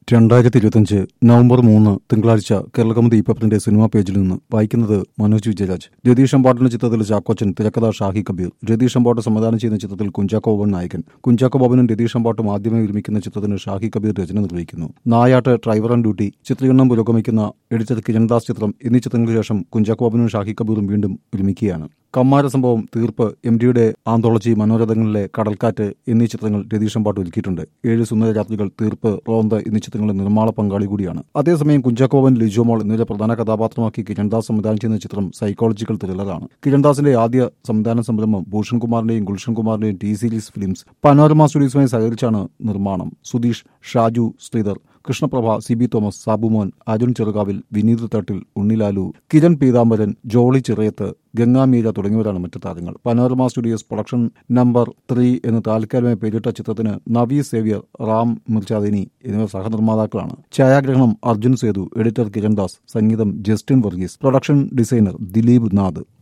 രണ്ടായിരത്തി ഇരുപത്തിയഞ്ച് നവംബർ മൂന്ന് തിങ്കളാഴ്ച കേരളകൗമുദി പേപ്പറിന്റെ സിനിമാ പേജിൽ നിന്ന് വായിക്കുന്നത് മനോജ് വിജയരാജ് രതീഷ് അമ്പാട്ടിന്റെ ചിത്രത്തിൽ ചാക്കോച്ചൻ തിരക്കഥ ഷാഹി കബീർ രതീഷ് അമ്പാട്ട് സംവിധാനം ചെയ്യുന്ന ചിത്രത്തിൽ കുഞ്ചാക്കോ ബോബൻ നായകൻ കുഞ്ചാക്കോ ബോബനും രതീഷ് അമ്പാട്ടും ആദ്യമായി ഒരുമിക്കുന്ന ചിത്രത്തിന് ഷാഹി കബീർ രചന നിർവഹിക്കുന്നു നായാട്ട് ഡ്രൈവർ ആൻഡ് ഡ്യൂട്ടി ചിത്രീകരണം പുരോഗമിക്കുന്ന എഡിറ്റർ കിരൺദാസ് ചിത്രം എന്നീ ചിത്രങ്ങൾക്ക് ശേഷം കുഞ്ചാക്കോ ബോബനും ഷാഹി കബീറും വീണ്ടും ഒരുമിക്കുകയാണ് കമ്മാര സംഭവം തീർപ്പ് എം ഡിയുടെ ആന്തോളജി മനോരഥങ്ങളിലെ കടൽക്കാറ്റ് എന്നീ ചിത്രങ്ങൾ രതീഷ് അമ്പാട്ട് ഒരുക്കിയിട്ടുണ്ട് ഏഴ് സുന്ദര രാത്രികൾ തീർപ്പ് റോന്ത് എന്നീ ചിത്രങ്ങളുടെ നിർമ്മാണ പങ്കാളി കൂടിയാണ് അതേസമയം കുഞ്ചാക്കോവൻ ലിജോമോൾ എന്നിവരെ പ്രധാന കഥാപാത്രമാക്കി കിരൺദാസ് സംവിധാനം ചെയ്യുന്ന ചിത്രം സൈക്കോളജിക്കൽ ത്രില്ലറാണ് കിരൺദാസിന്റെ ആദ്യ സംവിധാന സംരംഭം ഭൂഷൺ കുമാറിന്റെയും ഗുൽഷൻ കുമാറിന്റെയും ടി സീരീസ് ഫിലിംസ് പനോരമ സ്റ്റുഡിയോസുമായി സഹകരിച്ചാണ് നിർമ്മാണം Sudheesh Shaju Sreedhar Krishnaprabha C B Thomas Sabumon Arun Cherukavil Vineeth Thattil Unnilalu Kiran Peethambaran Jolly Chirayath Gangameera തുടങ്ങിയവരാണ് മറ്റു താരങ്ങൾ panorama studios production number three എന്ന് താൽക്കാലികമായി പേരിട്ട ചിത്രത്തിന് നവീ സേവ്യർ റാം മിർചാദിനി എന്നിവർ സഹനിർമ്മാതാക്കളാണ് ഛായാഗ്രഹണം അർജുൻ സേതു എഡിറ്റർ കിരൺദാസ് സംഗീതം Justin Varghese production designer Dileep Nath